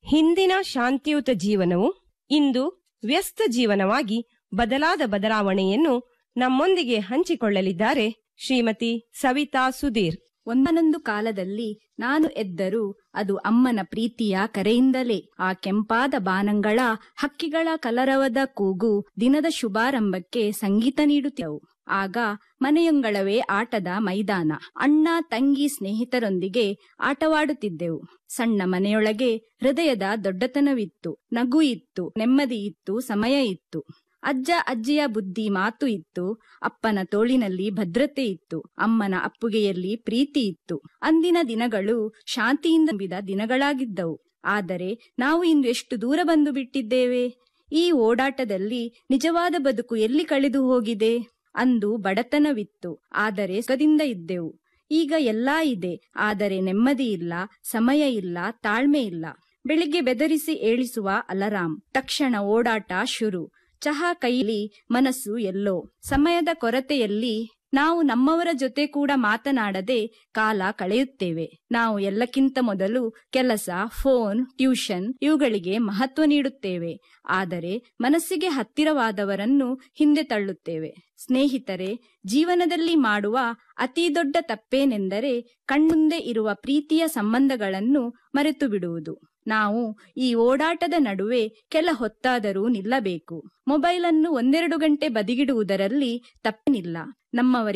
ಹಿಂದಿನ ಶಾಂತಿಯುತ ಜೀವನವು ಇಂದು ವ್ಯಸ್ತ ಜೀವನವಾಗಿ ಬದಲಾದ ಬದಲಾವಣೆಯನ್ನು ನಮ್ಮೊಂದಿಗೆ ಹಂಚಿಕೊಳ್ಳಲಿದ್ದಾರೆ ಶ್ರೀಮತಿ ಸವಿತಾ ಸುಧೀರ್ ಒಂದನೊಂದು ಕಾಲದಲ್ಲಿ ನಾನು ಎದ್ದರೂ ಅದು ಅಮ್ಮನ ಪ್ರೀತಿಯ ಕರೆಯಿಂದಲೇ ಆ ಕೆಂಪಾದ ಬಾನಂಗಳ ಹಕ್ಕಿಗಳ ಕಲರವದ ಕೂಗು ದಿನದ ಶುಭಾರಂಭಕ್ಕೆ ಸಂಗೀತ ನೀಡುತ್ತಿದ್ದವು ಆಗ ಮನೆಯೊಂಗಳವೇ ಆಟದ ಮೈದಾನ ಅಣ್ಣ ತಂಗಿ ಸ್ನೇಹಿತರೊಂದಿಗೆ ಆಟವಾಡುತ್ತಿದ್ದೆವು ಸಣ್ಣ ಮನೆಯೊಳಗೆ ಹೃದಯದ ದೊಡ್ಡತನವಿತ್ತು ನಗು ಇತ್ತು ನೆಮ್ಮದಿ ಇತ್ತು ಸಮಯ ಇತ್ತು ಅಜ್ಜ ಅಜ್ಜಿಯ ಬುದ್ಧಿ ಮಾತು ಇತ್ತು ಅಪ್ಪನ ತೋಳಿನಲ್ಲಿ ಭದ್ರತೆ ಇತ್ತು ಅಮ್ಮನ ಅಪ್ಪುಗೆಯಲ್ಲಿ ಪ್ರೀತಿ ಇತ್ತು ಅಂದಿನ ದಿನಗಳು ಶಾಂತಿಯಿಂದ ತುಂಬಿದ ದಿನಗಳಾಗಿದ್ದವು ಆದರೆ ನಾವು ಇಂದು ಎಷ್ಟು ದೂರ ಬಂದು ಬಿಟ್ಟಿದ್ದೇವೆ ಈ ಓಡಾಟದಲ್ಲಿ ನಿಜವಾದ ಬದುಕು ಎಲ್ಲಿ ಕಳೆದು ಹೋಗಿದೆ ಅಂದು ಬಡತನವಿತ್ತು ಆದರೆ ಸುಖದಿಂದ ಇದ್ದೆವು ಈಗ ಎಲ್ಲಾ ಇದೆ ಆದರೆ ನೆಮ್ಮದಿ ಇಲ್ಲ ಸಮಯ ಇಲ್ಲ ತಾಳ್ಮೆ ಇಲ್ಲ ಬೆಳಿಗ್ಗೆ ಬೆದರಿಸಿ ಏಳಿಸುವ ಅಲರಾಂ ತಕ್ಷಣ ಓಡಾಟ ಶುರು ಚಹಾ ಕೈಲಿ ಮನಸ್ಸು ಎಲ್ಲೋ ಸಮಯದ ಕೊರತೆಯಲ್ಲಿ ನಾವು ನಮ್ಮವರ ಜೊತೆ ಕೂಡ ಮಾತನಾಡದೆ ಕಾಲ ಕಳೆಯುತ್ತೇವೆ ನಾವು ಎಲ್ಲಕ್ಕಿಂತ ಮೊದಲು ಕೆಲಸ ಫೋನ್ ಟ್ಯೂಷನ್ ಇವುಗಳಿಗೆ ಮಹತ್ವ ನೀಡುತ್ತೇವೆ ಆದರೆ ಮನಸ್ಸಿಗೆ ಹತ್ತಿರವಾದವರನ್ನು ಹಿಂದೆ ತಳ್ಳುತ್ತೇವೆ ಸ್ನೇಹಿತರೆ ಜೀವನದಲ್ಲಿ ಮಾಡುವ ಅತಿ ದೊಡ್ಡ ತಪ್ಪೇನೆಂದರೆ ಕಣ್ಮುಂದೆ ಇರುವ ಪ್ರೀತಿಯ ಸಂಬಂಧಗಳನ್ನು ಮರೆತು ಬಿಡುವುದು ನಾವು ಈ ಓಡಾಟದ ನಡುವೆ ಕೆಲ ಹೊತ್ತಾದರೂ ನಿಲ್ಲಬೇಕು ಮೊಬೈಲ್ ಅನ್ನು ಒಂದೆರಡು ಗಂಟೆ ಬದಿಗಿಡುವುದರಲ್ಲಿ ತಪ್ಪೇನಿಲ್ಲ ನಮ್ಮವರಿಗೆ